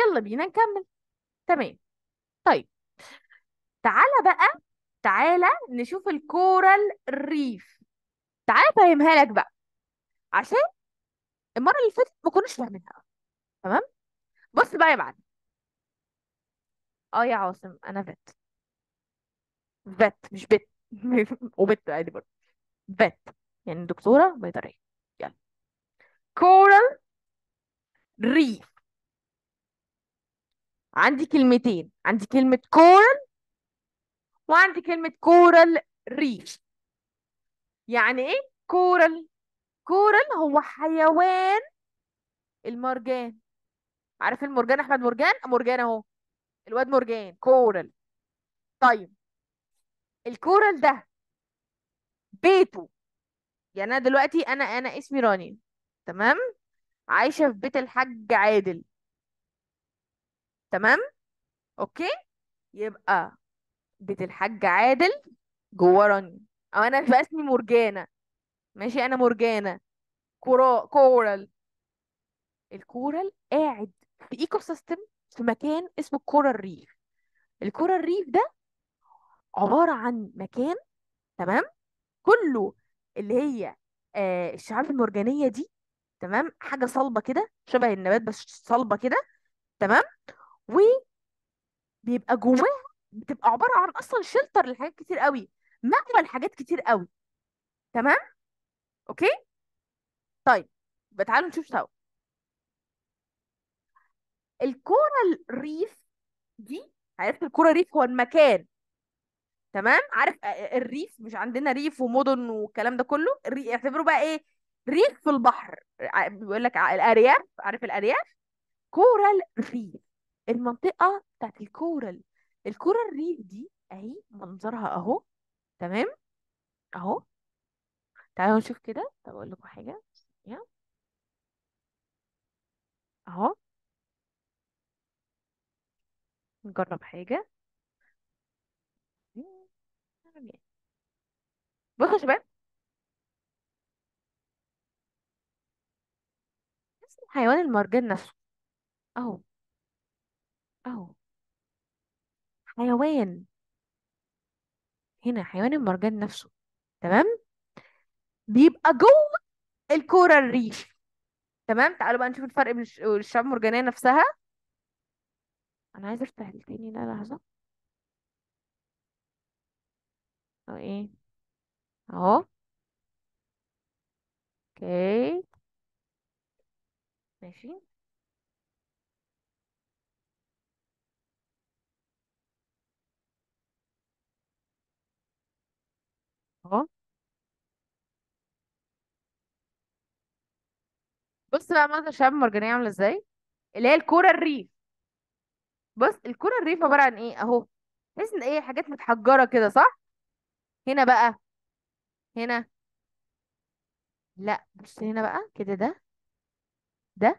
يلا بينا نكمل تمام طيب تعالى بقى تعالى نشوف الكورال ريف تعالى افهمها لك بقى عشان المره اللي فاتت ما كناش فاهمينها تمام بص بقى يا معلم اه يا عاصم انا فت فت مش بت وبت عادي برضه فت يعني دكتوره بيطريه يلا كورال ريف عندي كلمتين عندي كلمه كورال وعندي كلمه كورال ريف يعني ايه كورال كورال هو حيوان المرجان عارف المرجان احمد مرجان مرجان اهو الواد مرجان كورال طيب الكورال ده بيته يعني انا دلوقتي انا انا اسمي راني تمام عايشه في بيت الحاج عادل تمام اوكي يبقى بيت الحاج عادل جوه راني او انا بقى اسمي مرجانه ماشي انا مرجانه كورا كورال الكورال قاعد في ايكو سيستم في مكان اسمه الكورال ريف الكورال ريف ده عباره عن مكان تمام كله اللي هي آه الشعاب المرجانيه دي تمام حاجه صلبه كده شبه النبات بس صلبه كده تمام وبيبقى جواها بتبقى عباره عن اصلا شلتر لحاجات كتير قوي مأوى لحاجات كتير قوي تمام اوكي طيب يبقى تعالوا نشوف سوا الكورال ريف دي عرفت الكورال ريف هو المكان تمام عارف آه، آه، الريف مش عندنا ريف ومدن والكلام ده كله الري... اعتبره بقى ايه ريف في البحر ع- بيقول لك ع- الارياف عارف الارياف كورال ريف المنطقه بتاعت الكورال الكورال ريف دي اهي منظرها اهو تمام اهو تعالوا نشوف كده طب اقول لكم حاجه ثانية. اهو نجرب حاجه بصوا يا شباب اسم حيوان المرجان نفسه اهو اهو حيوان هنا حيوان المرجان نفسه تمام بيبقى جوه الكورال ريف تمام تعالوا بقى نشوف الفرق بين الش- الشعاب المرجانية نفسها انا عايزه افتح التاني ده لحظة او ايه اهو اوكي ماشي اهو بص بقى منظر الشعاب المرجانية عاملة ازاي اللي هي الكورال ريف بص الكورال ريف عبارة عن ايه اهو تحس ان ايه حاجات متحجرة كده صح هنا بقى هنا لا بص هنا بقى كده ده ده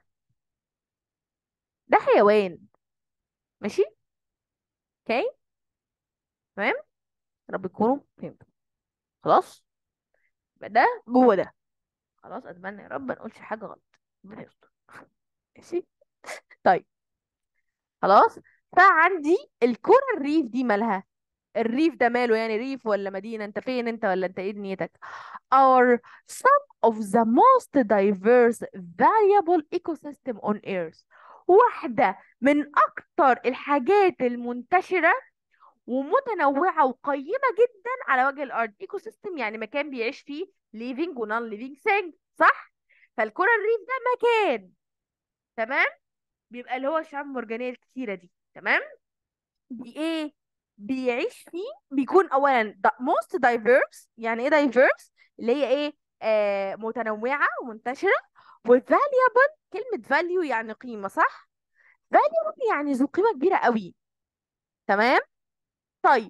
ده حيوان ماشي اوكي تمام رب يكونوا فهمتوا خلاص يبقى ده جوه ده خلاص اتمنى يا رب ما نقولش حاجة غلط ربنا يستر ماشي طيب خلاص فعندي الكرة الريف دي مالها الريف ده ماله يعني ريف ولا مدينة انت فين انت ولا انت ايه دنيتك are some of the most diverse variable ecosystem on earth واحدة من أكتر الحاجات المنتشرة ومتنوعة وقيمة جدا على وجه الأرض ايكو سيستم يعني مكان بيعيش فيه living و non living thing صح؟ فالكرة الريف ده مكان تمام؟ بيبقى اللي هو الشعاب المرجانية الكتيرة دي تمام؟ بي ايه بيعيش فيه بيكون اولا دا- most diverse يعني ايه diverse اللي هي ايه آه متنوعة ومنتشرة و valuable كلمة value يعني قيمة صح valuable يعني ذو قيمة كبيرة قوي تمام طيب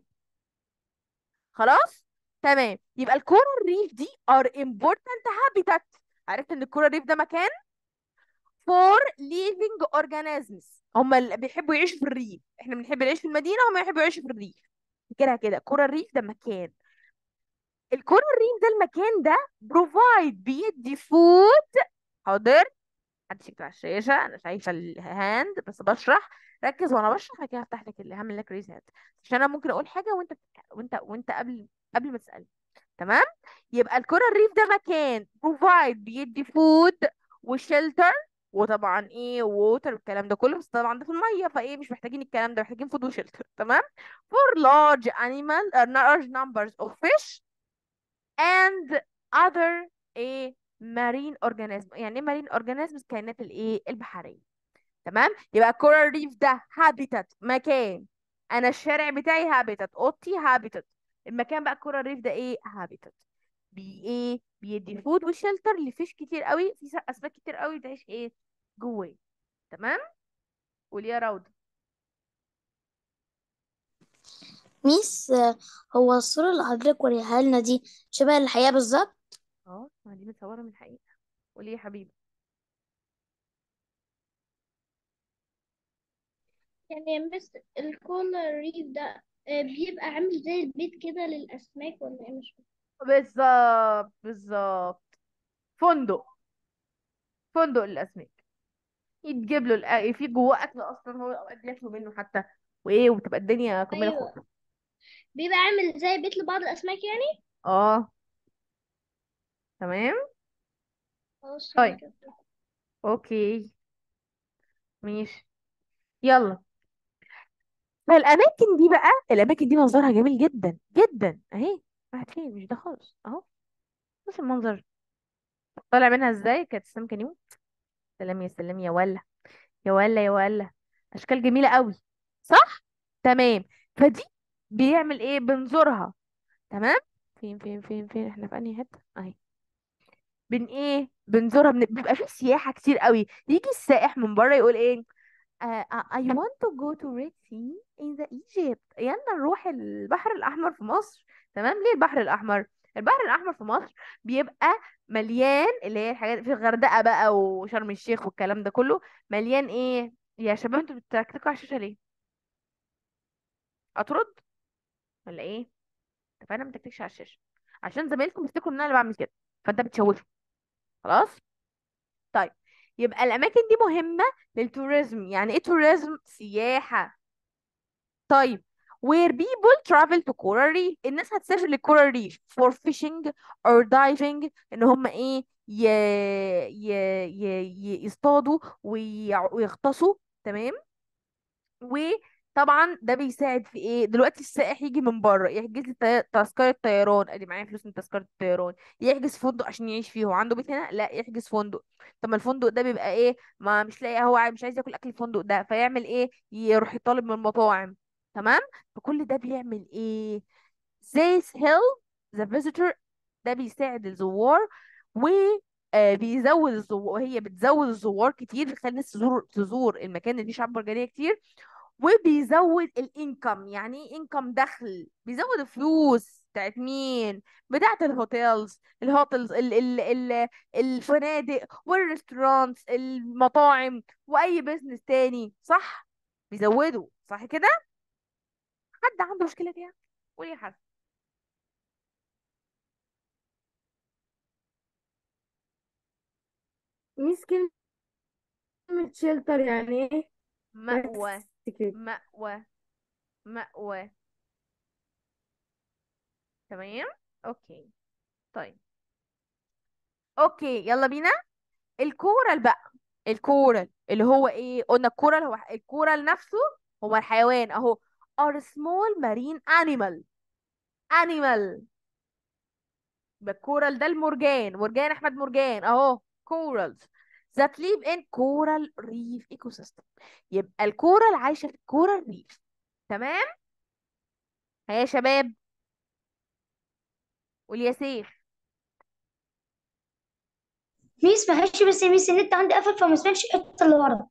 خلاص تمام يبقى الكورال ريف دي are important habitat عرفت ان الكورال ريف ده مكان for living organisms هم اللي بيحبوا يعيشوا في الريف احنا بنحب نعيش في المدينة هم يحبوا يعيشوا في الريف كده كده كورال ريف ده مكان الكورال ريف ده المكان ده بروفايد بيدي فود حاضر محدش يكتب على الشاشه انا شايفه الهاند بس بشرح ركز وانا بشرح بعد كده هفتح لك اللي هعمل لك ريز هاند عشان انا ممكن اقول حاجه وانت وانت وانت قبل قبل ما تسالني تمام يبقى الكورال ريف ده مكان بروفايد بيدي فود وشيلتر وطبعا ايه ووتر والكلام ده كله بس طبعا ده في الميه فايه مش محتاجين الكلام ده محتاجين فود وشيلتر تمام for large animal uh, large numbers of fish and other ايه marine organism يعني ايه marine organisms كائنات الايه البحريه تمام يبقى كورال ريف ده هابيتات مكان انا الشارع بتاعي هابيتات اوضتي هابيتات المكان بقى كورال ريف ده ايه هابيتات بي ايه بيدي فود وشلتر لفيش كتير قوي في س- اسماك كتير قوي بتعيش ايه جواه تمام قولي يا روضه ميس آه، هو الصورة اللي حضرتك وريها لنا دي شبه الحقيقة بالظبط اه ما دي متصوره من الحقيقه قولي يا حبيبي يعني يا مس الكولر ريف ده آه، بيبقى عامل زي البيت كده للأسماك ولا ايه مش فاهمة بالظبط بالظبط فندق فندق للاسماك يتجيب له الأ- في جواه اكل اصلا هو اوقات بياكلوا منه حتى وايه وتبقى الدنيا كمية أيوة خضره بيبقى عامل زي بيت لبعض الأسماك يعني اه تمام خلاص تمام طيب كده اوكي ماشي يلا فالاماكن دي بقى الاماكن دي منظرها جميل جدا جدا اهي راحت فين مش ده خالص اهو بص المنظر طالع منها ازاي كانت سلام كان يوم سلام يا سلام يا ولا يا ولا يا ولا اشكال جميله قوي صح تمام فدي بيعمل ايه بنزورها تمام فين فين فين فين احنا في انهي حته اهي بن ايه بنزورها بن... بيبقى في سياحه كتير قوي يجي السائح من بره يقول ايه آه، آه، I want to go to Red Sea in the Egypt يلا نروح البحر الأحمر في مصر تمام ليه البحر الأحمر البحر الأحمر في مصر بيبقى مليان اللي هي الحاجات في الغردقة بقى وشرم الشيخ والكلام ده كله مليان ايه يا شباب انتوا بتتكتكوا على الشاشة ليه أطرد ولا ايه فأنا ما تكتكش على الشاشة عشان زمايلكم يفتكروا ان انا اللي بعمل كده فانت بتشوشه خلاص طيب يبقى الأماكن دي مهمة للتوريزم يعني ايه توريزم سياحة طيب where people travel to coral reef الناس هتسافر للكورال ريف for fishing or diving ان هم ايه ي... ي... ي... ي... يصطادوا وي... ويغطسوا تمام وطبعا ده بيساعد في ايه دلوقتي السائح يجي من بره يحجز لي طي- تذكره طيران ادي معايا فلوس من تذكره الطيران يحجز فندق عشان يعيش فيه هو عنده بيت هنا لا يحجز فندق طب ما الفندق ده بيبقى ايه ما مش لاقي هو عاي- مش عايز ياكل اكل الفندق ده فيعمل ايه يروح يطالب من المطاعم تمام فكل ده بيعمل ايه this help the visitor ده بيساعد الزوار و آه، بيزود الزوار هي بتزود الزوار كتير بتخلي الناس تزور تزور المكان اللي فيه شعاب مرجانيه كتير وبيزود الانكم يعني ايه انكم دخل بيزود الفلوس بتاعت مين بتاعت الهوتيلز الهوتيلز ال ال ال الفنادق والريستورانتس المطاعم واي بيزنس تاني صح بيزودوا صح كده حد عنده مشكله فيها قولي يا حسن ميس كلمة شيلتر يعني ايه مأوى بس كده مأوى مأوى تمام اوكي طيب اوكي يلا بينا الكورال بقى الكورال اللي هو ايه قلنا الكورال هو الكورال نفسه هو الحيوان اهو are small marine animal animal يبقى الكورال ده المرجان مرجان احمد مرجان اهو corals that live in coral reef ecosystem يبقى الكورال عايشه في الكورال ريف تمام ها يا شباب قول يا سيف ميس معلش بس يا ميس النت عندي قفل فما سمعتش الحتة اللي ورا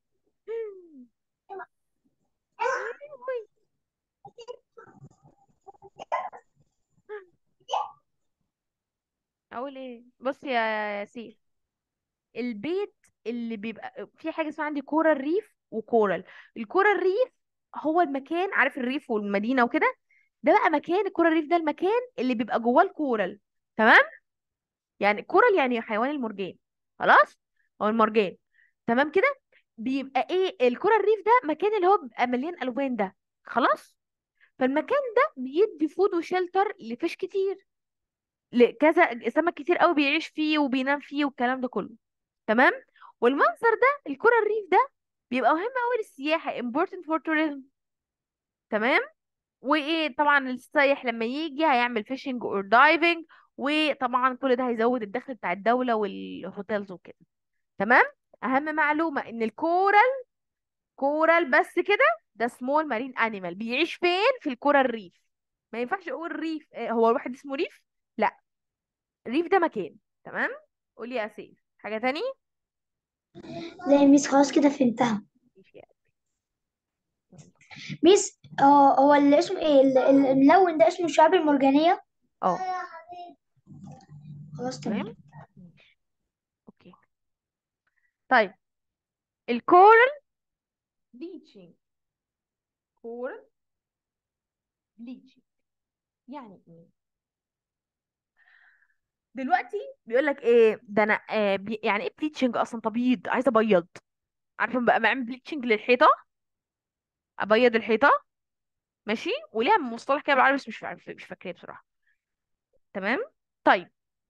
اقول ايه بص يا سيف البيت اللي بيبقى في حاجه اسمها عندي كورال ريف وكورال الكورال ريف هو المكان عارف الريف والمدينه وكده ده بقى مكان الكورال ريف ده المكان اللي بيبقى جواه الكورال تمام يعني كورال يعني حيوان المرجان خلاص هو المرجان تمام كده بيبقى ايه الكرة الريف ده مكان اللي هو بيبقى مليان الوان ده خلاص فالمكان ده بيدي فود وشلتر لفيش كتير لكذا سمك كتير قوي بيعيش فيه وبينام فيه والكلام ده كله تمام والمنظر ده الكرة الريف ده بيبقى مهم قوي للسياحة important for tourism تمام وايه طبعا السايح لما يجي هيعمل فيشنج اور دايفنج وطبعا كل ده هيزود الدخل بتاع الدولة والهوتيلز وكده تمام اهم معلومة ان الكورال كورال بس كده ده سمول مارين انيمال بيعيش فين في الكورال الريف ما ينفعش اقول ريف آه، هو الواحد اسمه ريف لا الريف ده مكان تمام قولي يا سيف حاجة تاني لا يا ميس خلاص كده فهمتها ماشي يا قلبي. ميس اه هو اللي اسمه ايه ال- ال- الملون ده اسمه الشعاب المرجانية اه خلاص تمام تمام ماشي اوكي طيب الكورال بليتشنج كورال بليتشنج يعني ايه دلوقتي بيقول لك ايه ده انا آه بي يعني ايه بليتشنج اصلا تبييض عايزه ابيض عارفه بقى بعمل بليتشنج للحيطه ابيض الحيطه ماشي وليها مصطلح كده بالعربي بس مش عارف مش فاكراه بصراحه تمام طيب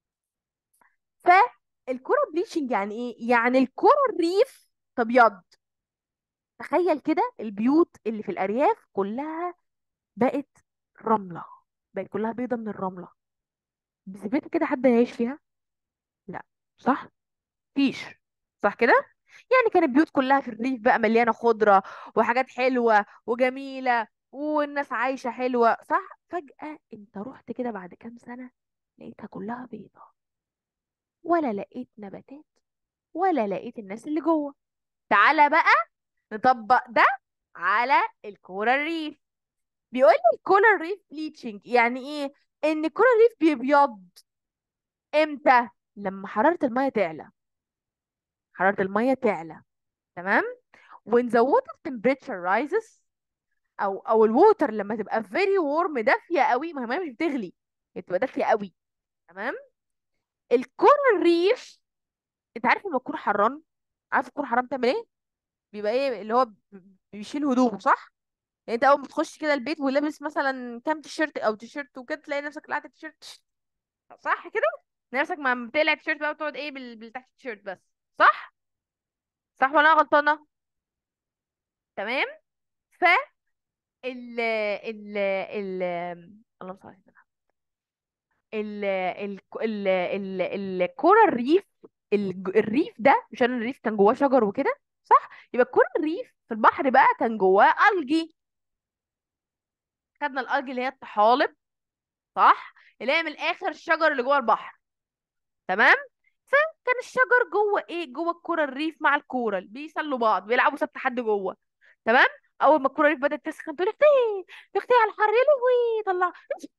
فالكوره بليتشنج يعني ايه يعني الكوره الريف تبيض تخيل كده البيوت اللي في الارياف كلها بقت رمله بقت كلها بيضه من الرمله بذمتك كده حد هيعيش فيها لا صح فيش صح كده يعني كانت البيوت كلها في الريف بقى مليانه خضره وحاجات حلوه وجميله والناس عايشه حلوه صح فجاه انت رحت كده بعد كام سنه لقيتها كلها بيضه ولا لقيت نباتات ولا لقيت الناس اللي جوه تعالى بقى نطبق ده على الكورال ريف بيقول لي الكورال ريف بليتشنج يعني ايه ان الكورال ريف بيبيض امتى لما حراره الميه تعلى حراره الميه تعلى تمام when the water temperature rises او او الووتر لما تبقى very warm دافيه قوي ما هي مش بتغلي هي بتبقى دافيه قوي تمام الكورال ريف انت عارف لما تكون حران عارف تكون حران بتعمل ايه بيبقى ايه اللي هو ب- بيشيل هدومه صح يعني انت اول ما تخش كده البيت ولابس مثلا كام تيشيرت او تيشيرت وكده تلاقي نفسك قلعت التيشيرت صح كده نفسك ما بتقلع التيشيرت بقى وتقعد ايه بال... بال- تحت التيشيرت بس صح صح ولا انا غلطانه تمام ف ال ال ال اللهم صل على سيدنا محمد. ال ال ال ال الكوره الريف الج- الريف ده مش انا الريف كان جواه شجر وكده صح يبقى الكوره الريف في البحر بقى كان جواه الجي خدنا الالجي اللي هي الطحالب صح اللي هي من الاخر الشجر اللي جوه البحر تمام فكان الشجر جوه ايه جوه الكوره الريف مع الكورال بيسلوا بعض بيلعبوا سبت حد جوه تمام اول ما الكوره الريف بدات تسخن تقول اختي اختي على الحر يا لهوي طلع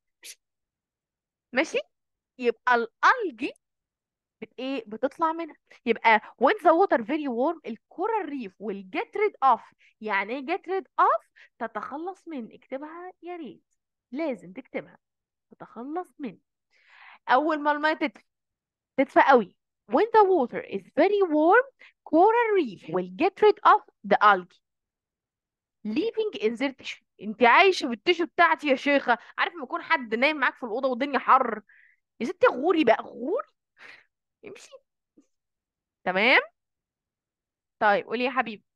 ماشي يبقى الالجي بت ايه بتطلع منها يبقى when the water very warm الكرة الريف will get rid of يعني ايه get rid of تتخلص من اكتبها يا ريت لازم تكتبها تتخلص من اول ما الميه تدفى تدفى قوي when the water is very warm coral reef will get rid of the algae leaving in their tissue انت عايشه بالتيشو بتاعتي يا شيخه عارف لما يكون حد نايم معاك في الاوضه والدنيا حر يا ستي غوري بقى غوري امشي تمام طيب قولي يا حبيبي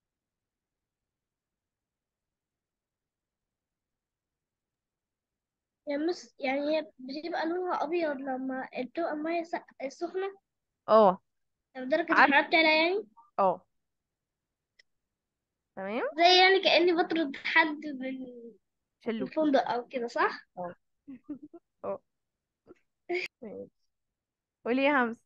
يعني مس يعني هي بتبقى لونها أبيض لما بتبقى المية سق- سخنة اه لما درجة عارف الحرارة بتعلى يعني اه تمام زي يعني كأني بطرد حد من شلوكي الفندق أو كده صح؟ اه اه ماشي. قولي يا همس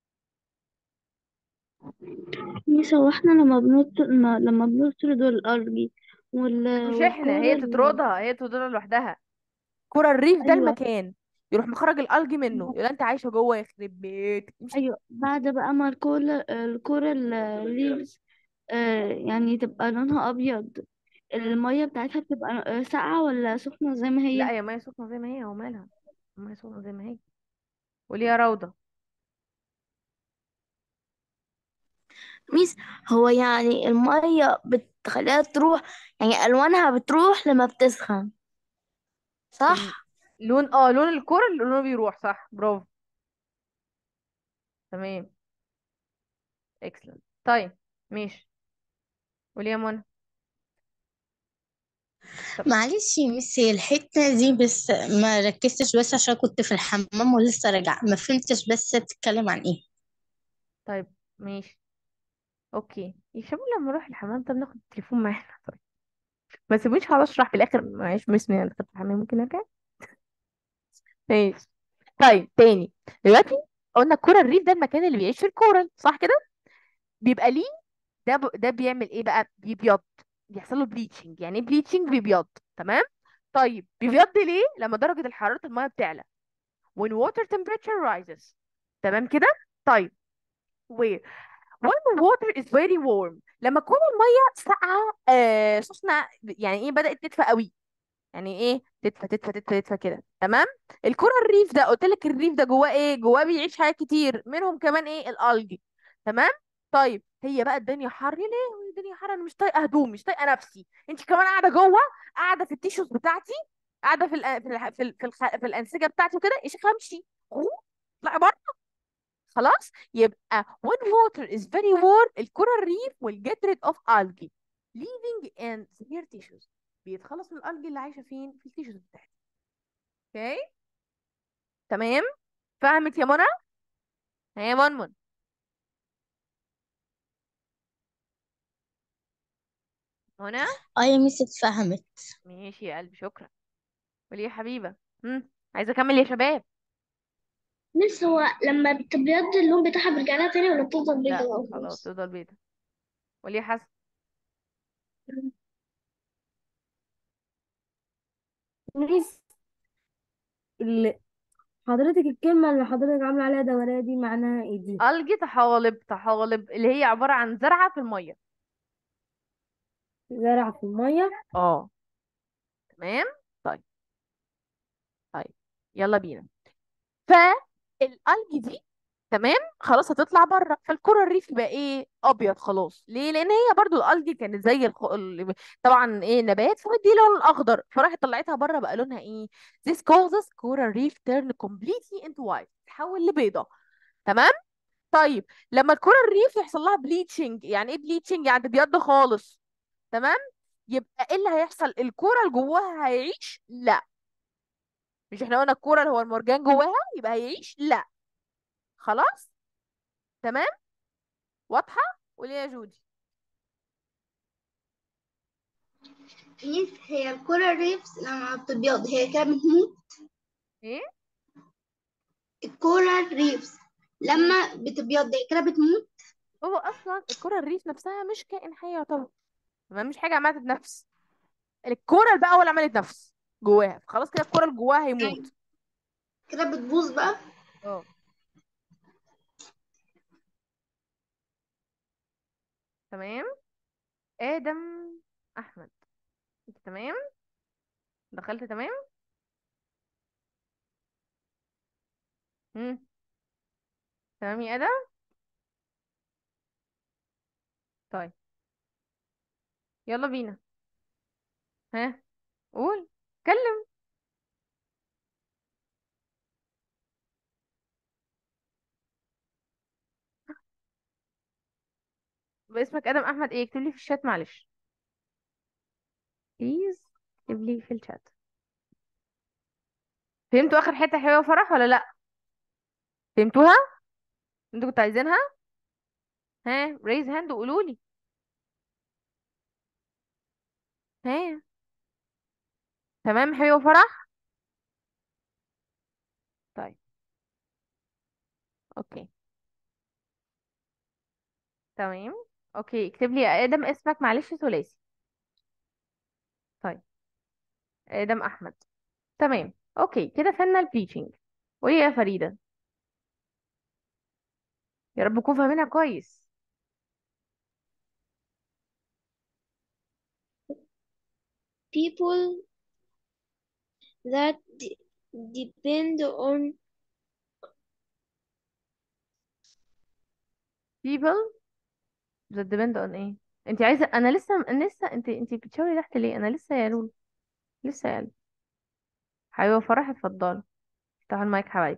ميس هو احنا لما بنط ما- لما بنطرد الألجي وال... مش احنا هي والكورال تطردها هي تطردها لوحدها كرة الريف ده أيوة المكان يروح مخرج الالجي منه يبقى انت عايشه جوه يخرب بيتك امشي أيوة بعد بقى ما الكورال الكورال ريفز آه يعني تبقى لونها أبيض مم. المية بتاعتها بتبقى آه، ساقعة ولا سخنة زي ما لا هي يا ميه سخنه زي ما هي ومالها ميه سخنه زي ما هي قولي يا روضه ميس هو يعني المية بتخليها تروح يعني ألوانها بتروح لما بتسخن ال- صح؟ لون اه لون الكرة اللي لونه بيروح صح برافو تمام اكسلنت طيب ماشي قولي يا منى طب معلش يا ميس هي الحتة دي بس ما ركزتش بس عشان كنت في الحمام ولسه راجعة ما فهمتش بس تتكلم عن ايه طيب ماشي اوكي يا شباب لما نروح الحمام طب ناخد التليفون معانا طيب ما تسيبونيش هقعد اشرح في الاخر معلش مش من دخلت الحمام ممكن ارجع ماشي طيب تاني دلوقتي قلنا الكورال الريف ده المكان اللي بيعيش في الكورال صح كده بيبقى ليه ده ب... ده بيعمل ايه بقى بيبيض بيحصل له بليتشنج يعني ايه بليتشنج بيبيض تمام طيب بيبيض ليه لما درجة الحرارة المياه بتعلى when water temperature rises تمام كده طيب و when water is very warm لما تكون المية ساقعة آه سخنة يعني ايه بدأت تدفى قوي يعني ايه تدفى تدفى تدفى تدفى كده تمام الكرة الريف ده قلت لك الريف ده جواه ايه جواه بيعيش حاجات كتير منهم كمان ايه الالجي تمام طيب هي بقى الدنيا حر يا لهوي الدنيا حر انا مش طايقه هدومي مش طايقه نفسي انت كمان قاعده جوه قاعده في التيشوز بتاعتي قاعده في ال في ال في ال في, الخ... في الانسجه بتاعتي وكده يا شيخه امشي غو، اطلعي بره خلاص يبقى when water is very warm الكرة الريف will get rid of algae leaving in their tissues بيتخلص من الالجي اللي عايشه فين في التيشوز بتاعتي اوكي تمام فهمت يا منى هي منمن منى اه يا ميس اتفهمت ماشي يا قلبي شكرا قولي يا حبيبه هم عايزه اكمل يا شباب مس هو لما بتبيض اللون بتاعها بيرجع لها تاني ولا بتفضل بيضة لا بقى خلاص وخلاص تفضل بيضه قولي يا حسن ميس ال- حضرتك الكلمة اللي حضرتك عاملة عليها دورية دي معناها ايه دي؟ الجي طحالب طحالب اللي هي عباره عن زرعه في الميه زرع في المية اه تمام طيب طيب يلا بينا فالالجي دي تمام خلاص هتطلع بره فالكره الريف يبقى ايه ابيض خلاص ليه لان هي برضو الالجي كانت زي الخ... ال- طبعا ايه نبات فمدي لون الاخضر فراحت طلعتها بره بقى لونها ايه this causes coral reef turn completely into white تتحول لبيضه تمام طيب لما الكره الريف يحصل لها بليتشنج يعني ايه بليتشنج يعني تبيض خالص تمام يبقى ايه اللي هيحصل الكره اللي جواها هيعيش لا مش احنا قلنا الكره اللي هو المرجان جواها يبقى هيعيش لا خلاص تمام واضحه قولي يا جودي ميس هي الكورال ريفز لما بتبيض هي كده بتموت ايه الكورال ريفز لما بتبيض هي كده بتموت هو اصلا الكره الريف نفسها مش كائن حي يعتبر تمام مش حاجه عماله تتنفس الكوره بقى هو اللي عمال يتنفس جواها خلاص كده الكوره اللي جواها هيموت كده بتبوظ بقى اه تمام ادم احمد انت تمام دخلت تمام امم تمام يا ادم طيب يلا بينا ها قول اتكلم باسمك ادم احمد ايه اكتب لي في الشات معلش بليز اكتب لي في الشات فهمتوا اخر حته حلوه فرح ولا لا فهمتوها انتوا كنتوا عايزينها ها ريز هاند وقولوا لي ها تمام حلوه فرح طيب اوكي تمام اوكي اكتب لي يا ادم اسمك معلش ثلاثي طيب ادم احمد تمام اوكي كده فهمنا البليتشنج وايه يا فريده يا رب نكون فاهمينها كويس people that de- depend on people that depend on ايه انت عايزه انا لسه انا لسه انت انت بتشاوري تحت ليه انا لسه يا لولو لسه يا لولو حبيبه فرح اتفضلي افتحوا المايك حبايبي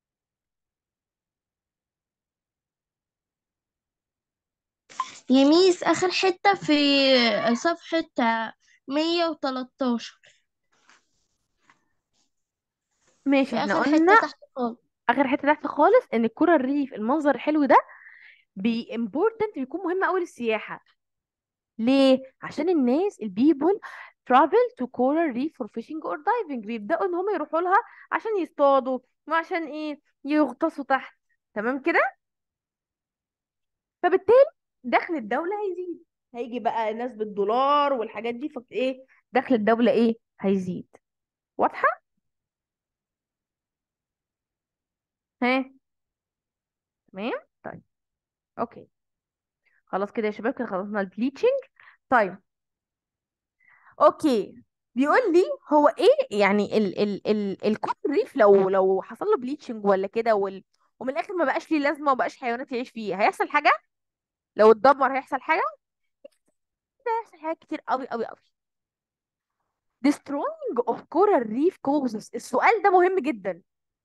يا ميس آخر حتة في صفحة مية وتلاتاشر ماشي في احنا آخر قلنا حتة تحت خالص اخر حته تحت خالص ان الكره الريف المنظر الحلو ده بي important بيكون مهم قوي للسياحه ليه عشان الناس البيبل travel to coral reef for fishing or diving بيبداوا ان هم يروحوا لها عشان يصطادوا وعشان ايه يغطسوا تحت تمام كده فبالتالي دخل الدوله هيزيد هيجي بقى ناس بالدولار والحاجات دي فبت ايه دخل الدوله ايه هيزيد واضحه ها تمام طيب اوكي خلاص كده يا شباب كده خلصنا البليتشنج طيب اوكي بيقول لي هو ايه يعني ال ال ال الكورال ريف لو لو حصل له بليتشنج ولا كده وال ومن الاخر ما بقاش ليه لازمه وما بقاش حيوانات يعيش فيه هيحصل حاجه لو اتدمر هيحصل حاجه ده هيحصل حاجات كتير قوي قوي قوي destroying of coral reef causes السؤال ده مهم جدا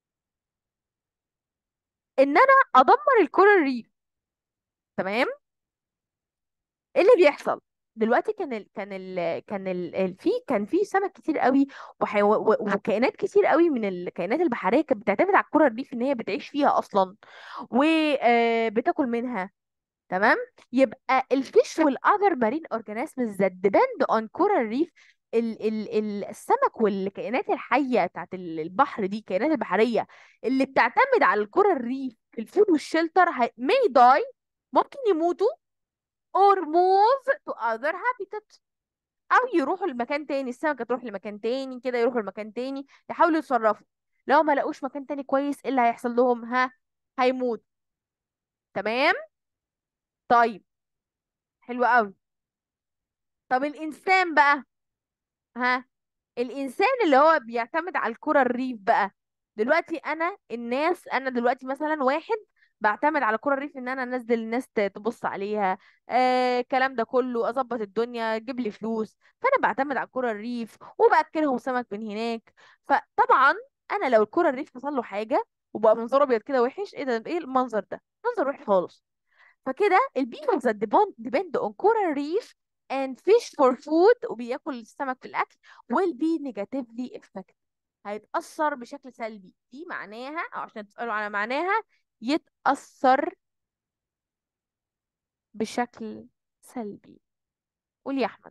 ان انا ادمر الكورال ريف تمام ايه اللي بيحصل دلوقتي كان ال كان ال كان ال ال- في كان في سمك كتير قوي وحيو... و- وكائنات كتير قوي من الكائنات البحريه كانت بتعتمد على الكره الريف ان هي بتعيش فيها اصلا وبتاكل منها تمام يبقى الفيش والاذر مارين اورجانيزمز that depend on coral reef ال ال ال السمك والكائنات الحيه بتاعت ال- البحر دي الكائنات البحريه اللي بتعتمد على الكره الريف في الفود والشلتر هي- may die ممكن يموتوا or move to other habitat او يروحوا لمكان تاني السمكه تروح لمكان تاني كده يروحوا لمكان تاني يحاولوا يتصرفوا لو ما لقوش مكان تاني كويس ايه اللي هيحصل لهم ها هيموت تمام طيب حلو قوي طب الانسان بقى ها الانسان اللي هو بيعتمد على الكرة الريف بقى دلوقتي انا الناس انا دلوقتي مثلا واحد بعتمد على كرة الريف ان انا انزل الناس ت- تبص عليها آه الكلام ده كله اظبط الدنيا اجيب لي فلوس فانا بعتمد على كرة الريف وباكلهم سمك من هناك فطبعا انا لو الكرة الريف حصل له حاجة وبقى منظره ابيض كده وحش ايه ده ايه المنظر ده منظر وحش خالص فكده البيبل that depend depend on coral reef and fish for food وبياكل السمك في الأكل will be negatively affected هيتأثر بشكل سلبي دي معناها أو عشان تسألوا على معناها يتأثر بشكل سلبي قول يا أحمد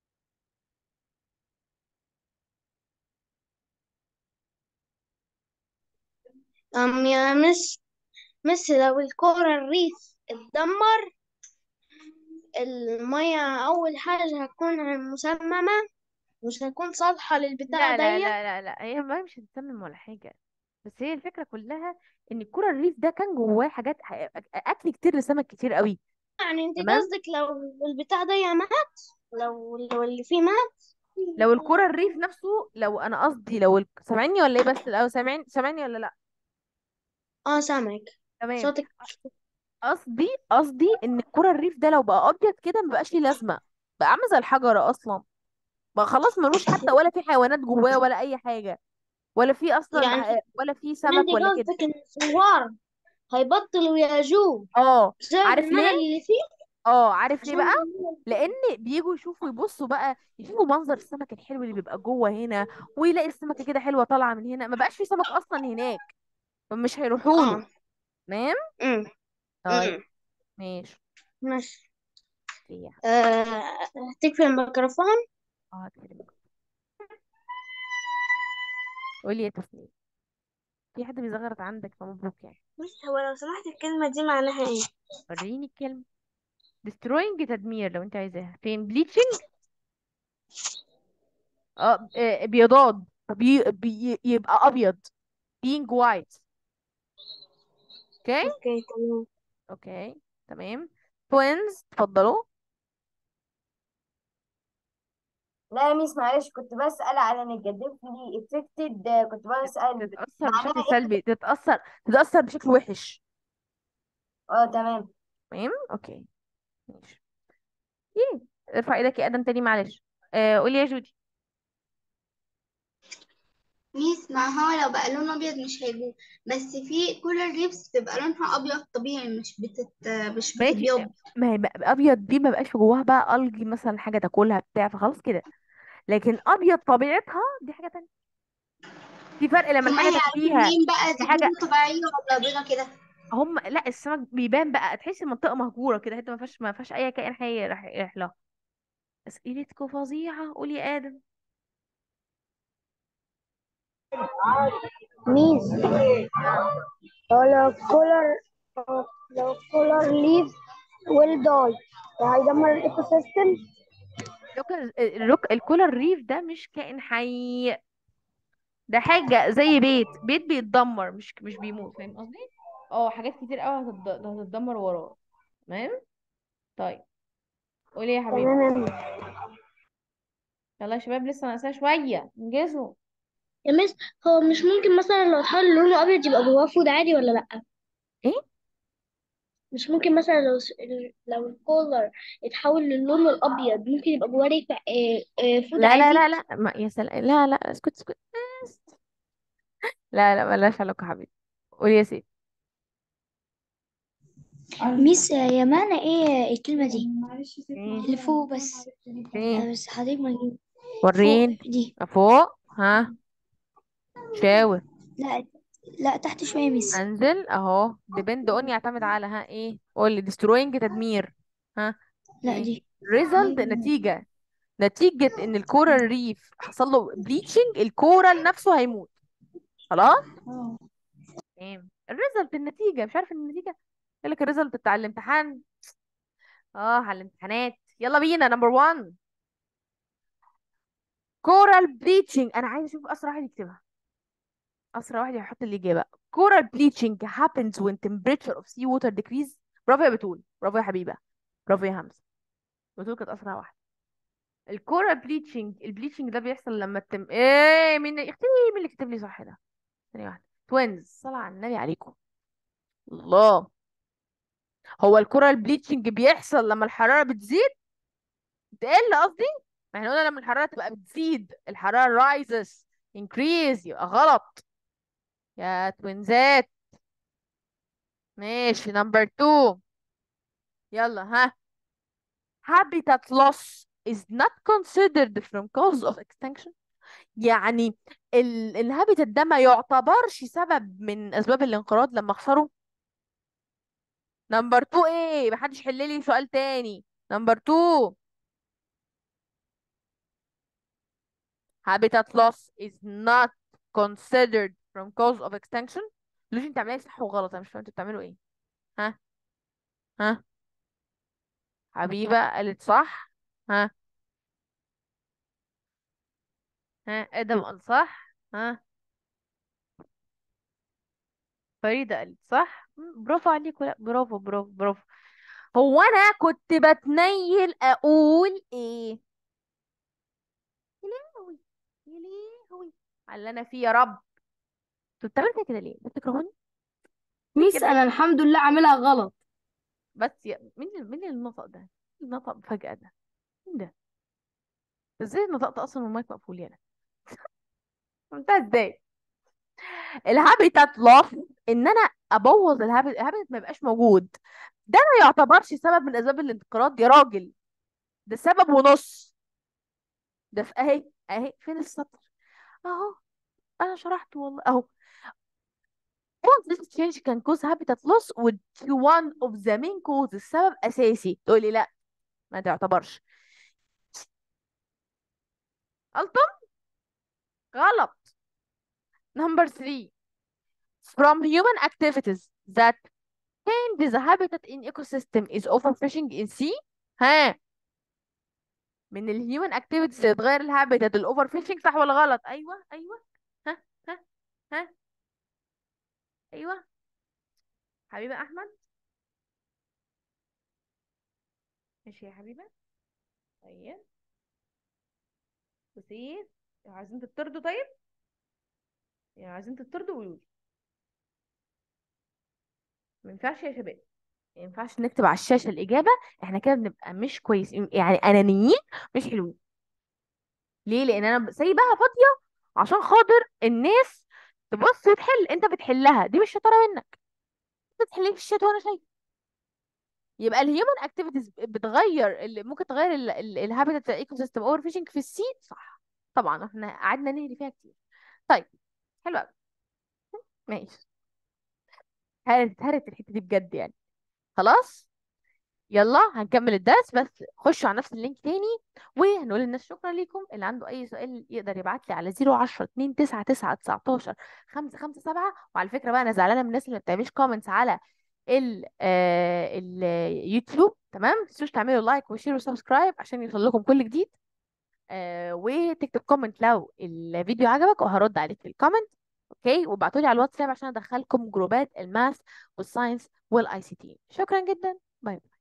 أم يا مس مس لو الكورة الريف اتدمر المية أول حاجة هتكون مسممة مش هتكون صالحة للبتاع لا لا دي لا لا لا هي ما مش هتتسمم ولا حاجة بس هي الفكرة كلها ان الكرة الريف ده كان جواه حاجات اكل كتير لسمك كتير قوي يعني انت تمام قصدك لو البتاع ده مات لو لو اللي فيه مات لو الكرة الريف نفسه لو انا قصدي لو ال- سامعني ولا ايه بس لو سامعني سامعني ولا لا اه سامعك تمام صوتك قصدي قصدي ان الكرة الريف ده لو بقى ابيض كده مبقاش ليه لازمة بقى عامل زي الحجرة اصلا بقى خلاص ملوش حتى ولا في حيوانات جواه ولا اي حاجة ولا في اصلا يعني ح- ولا في انت سمك ولا كده قصدك ان الثوار هيبطلوا يجوع اه بسبب عارف الملل ليه اللي فيه اه عارف ليه عشان بقى الملل. لان بيجوا يشوفوا يبصوا بقى يشوفوا منظر السمك الحلو اللي بيبقى جوه هنا ويلاقي السمكة كده حلوة طالعة من هنا ما بقاش في سمك اصلا هناك فمش هيروحوا له اه تمام امم طيب امم ماشي ماشي في آه، تكفي الميكروفون اه هتكلمك قولي يا تسنيم في حد بيزغرط عندك فمبروك يعني بس هو لو سمحت الكلمة دي معناها ايه وريني الكلمة destroying تدمير لو انت عايزاها فين bleaching اه آه، بيضاد بي... بي... يبقى ابيض being white اوكي اوكي تمام اوكي تمام twins اتفضلوا لا يا ميس معلش كنت بسأل على نيجاتيفلي افكتد كنت بسأل تتأثر معناها بشكل ايه سلبي تتأثر تتأثر بشكل وحش اه تمام تمام اوكي ماشي ايه ارفع ايدك يا ادم تاني معلش آه قولي يا جودي ميس ما هو لو بقى لونه ابيض مش هيجوز بس في كولر ريفز بتبقى لونها ابيض طبيعي مش بتت مش ماشي بتبيض ما هي بقى- ابيض دي ما بقاش في جواها بقى الجي مثلا حاجه تاكلها بتاع فخلاص كده لكن ابيض طبيعتها دي حاجه تانية في فرق لما هما الحاجه هيعرفوا تاكليها منين بقى دي دي حاجه بيضة طبيعية ولا بيضة كده هم لا السمك بيبان بقى تحسي المنطقه مهجوره كده حته ما فيهاش ما فيهاش اي كائن حي راح يروح لها اسئلتكم فظيعه قولي يا ادم ميس لو كولر لو كولر ليف ويل داي هيدمر الايكو سيستم الروك- الروك الكولر ريف ده مش كائن حي ده حاجه زي بيت بيت بيتدمر مش مش بيموت فاهم قصدي اه حاجات كتير قوي هتتد- هتتدمر وراه تمام طيب قولي يا حبيبي تمام يا ميس يلا يا شباب لسه ناقصها شويه انجزوا يا مس هو مش ممكن مثلا لو اتحول لونه ابيض يبقى جواه فود عادي ولا لا ايه مش ممكن مثلا لو س- لو الكولر اتحول للون الابيض ممكن يبقى جواه ريحة آه، آه، فود لا لا عادي لا لا ما يا سلام لا لا اسكت اسكت بس. لا لا ملهاش علاقه يا حبيبي قولي يا سيدي ميس يا معنى ايه الكلمة دي ايه اللي فوق بس ايه بس حضرتك ما تجيب فوق وريني دي فوق ها شاور لا لا تحت شوية ميس انزل اهو ديبند اون يعتمد على ها ايه قولي destroying تدمير ها لا ايه دي result نتيجة نتيجة ان الكورال ريف حصل له بليتشنج الكورال نفسه هيموت خلاص تمام الريزلت النتيجة مش عارف النتيجة يقول لك الريزلت بتاع الامتحان اه على الامتحانات يلا بينا نمبر 1 كورال بليتشنج انا عايز اشوف اسرع واحد يكتبها اسرع واحد يحط الاجابه coral bleaching happens when temperature of sea water decrease برافو يا بتول برافو يا حبيبه برافو يا همسه بتول كانت اسرع واحده الكورال بليتشنج البليتشنج ده بيحصل لما التم ايه مين يا اختي مين اللي كتب لي صح ده ثانيه واحده توينز صلاه على النبي عليكم الله هو الكورال بليتشنج بيحصل لما الحراره بتزيد تقل قصدي ما احنا قلنا لما الحراره تبقى بتزيد الحراره rises increase يبقى غلط يا توينزات ماشي نمبر 2 يلا ها habitat loss is not considered from cause of extinction يعني ال الهابيتات ده ما يعتبرش سبب من اسباب الانقراض لما اخسره نمبر 2 ايه محدش يحل لي سؤال تاني نمبر 2 habitat loss is not considered from cause of extinction ليش انت عاملين صح وغلط انا مش فاهم انتوا بتعملوا ايه ها ها حبيبة قالت صح ها ها ادم قال صح ها فريدة قالت صح مم، برافو عليكم لا برافو برافو برافو هو انا كنت بتنيل اقول ايه يا لهوي يا لهوي على اللي انا فيه يا رب انتوا بتعملوا فيا كده ليه بتكرهوني ليه ميس كده انا الحمد لله عاملها غلط بس يا مين اللي- مين اللي نطق ده مين اللي نطق فجأة ده مين ده ازاي نطقت اصلا والمايك مقفول يعني عملتها ازاي الهابيتات لوس ان انا ابوظ الهابيت الهابيتات ما يبقاش موجود ده ما يعتبرش سبب من اسباب الانقراض يا راجل ده سبب ونص ده في اهي اهي فين السطر اهو انا شرحت والله اهو All this change can cause habitat loss which one of the main causes سبب اساسي تقولي لا ما تعتبرش غلطة غلط number three from human activities that change the habitat in ecosystem is overfishing in sea ها من الهيومن اكتيفيتيز اللي تغير الهابيتات الاوفر فيشنج صح ولا غلط ايوه ايوه ها ها ها ايوه حبيبه احمد ماشي يا حبيبه طيب بصي عايزين تطردوا طيب يعني عايزين تطردوا قولوا لي ما ينفعش يا شباب ما ينفعش نكتب على الشاشة الإجابة احنا كده بنبقى مش كويسين يعني أنانيين مش حلوين ليه لأن أنا سايباها فاضية عشان خاطر الناس تبص وتحل انت بتحلها دي مش شطارة منك انت بتحلي في الشات وانا شايف يبقى الهيومن اكتيفيتيز بتغير اللي ممكن تغير الهابيتات ايكو سيستم اوفر فيشنج في السي صح طبعا احنا قعدنا نهري فيها كتير طيب حلو قوي ماشي هرت هرت الحته دي بجد يعني خلاص يلا هنكمل الدرس بس خشوا على نفس اللينك تاني وهنقول للناس شكرا ليكم اللي عنده اي سؤال يقدر يبعت لي على 010 2 9 9 19 5 5 7 وعلى فكره بقى انا زعلانه من الناس اللي ما بتعملش كومنتس على ال آه اليوتيوب تمام ما تنسوش تعملوا لايك وشير وسبسكرايب عشان يوصل لكم كل جديد آه وتكتب كومنت لو الفيديو عجبك وهرد عليك في الكومنت اوكي وابعتوا لي على الواتساب عشان ادخلكم جروبات الماث والساينس والاي سي تي شكرا جدا باي